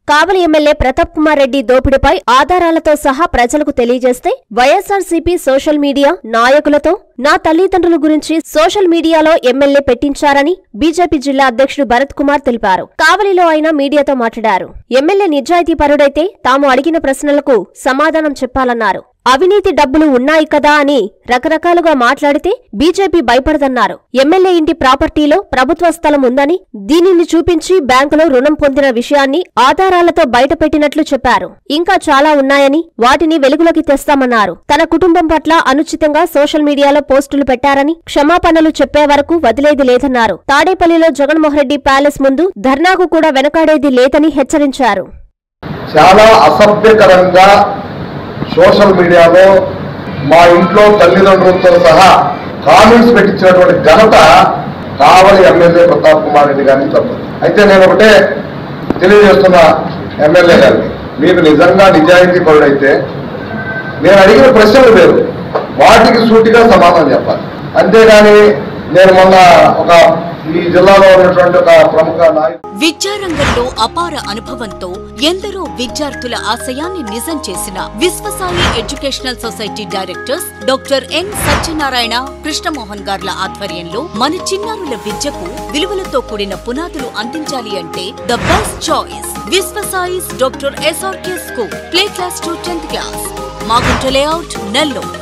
కావలి MLA Pratap Kumar Reddy దోపిడీపై ఆధారాలతో సహా ప్రజలకు తెలియజేస్తే వైఎస్ఆర్సీపీ సోషల్ మీడియా నాయకులతో నా తల్లిదండ్రుల గురించి సోషల్ మీడియాలో ఎమ్మెల్యే పెట్టించారని బీజేపీ జిల్లా అధ్యక్షుడు భరత్ కుమార్ తెలిపారు కావలిలో ఆయన మీడియాతో మాట్లాడారు ఎమ్మెల్యే నిజాయితీ పరుడైతే తాము అడిగిన ప్రశ్నలకు సమాధానం చెప్పాలన్నారు అవినీతి డబ్బులు ఉన్నాయి కదా అని రకరకాలుగా మాట్లాడితే బీజేపీ భయపడదన్నారు ఎమ్మెల్యే ఇంటి ప్రాపర్టీలో ప్రభుత్వ స్థలం ఉందని దీనిని చూపించి బ్యాంకులో రుణం పొందిన విషయాన్ని ఆధారాలతో బయటపెట్టినట్లు చెప్పారు ఇంకా చాలా ఉన్నాయని వాటిని వెలుగులోకి తెస్తామన్నారు తన కుటుంబం పట్ల అనుచితంగా సోషల్ మీడియాలో పోస్టులు పెట్టారని క్షమాపణలు చెప్పే వరకు వదిలేది లేదన్నారు తాడేపల్లిలో జగన్మోహన్ రెడ్డి ప్యాలెస్ ముందు ధర్నాకు కూడా వెనకాడేది లేదని హెచ్చరించారు చాలా అసభ్యకరంగా సోషల్ మీడియాలో మా ఇంట్లో తల్లిదండ్రులతో సహా కామెంట్స్ పెట్టించినటువంటి ఘనత కావలి ఎమ్మెల్యే ప్రతాప్ కుమార్ రెడ్డి గారిని తప్పదు అయితే నేను ఒకటే తెలియజేస్తున్న ఎమ్మెల్యే గారికి మీకు నిజంగా నిజాయితీ పరుడైతే నేను అడిగిన ప్రశ్నలు వేరు వాటికి సూటిగా సమాధానం చెప్పాలి అంతేగాని నేను మొన్న ఒక ఈ జిల్లాలో ఉన్నటువంటి ఒక ప్రముఖ నాయకుడు విద్యారంగంలో అపార అనుభవంతో ఎందరో విద్యార్థుల ఆశయాన్ని నిజం చేసిన Viswasai educational society directors doctor N Satyanarayana Krishnamohan గార్ల ఆధ్వర్యంలో మన చిన్నారుల విద్యకు విలువలతో కూడిన పునాదులు అందించాలి అంటే the best choice Viswasai's doctor SRK school play class to tenth class Magunta layout Nellore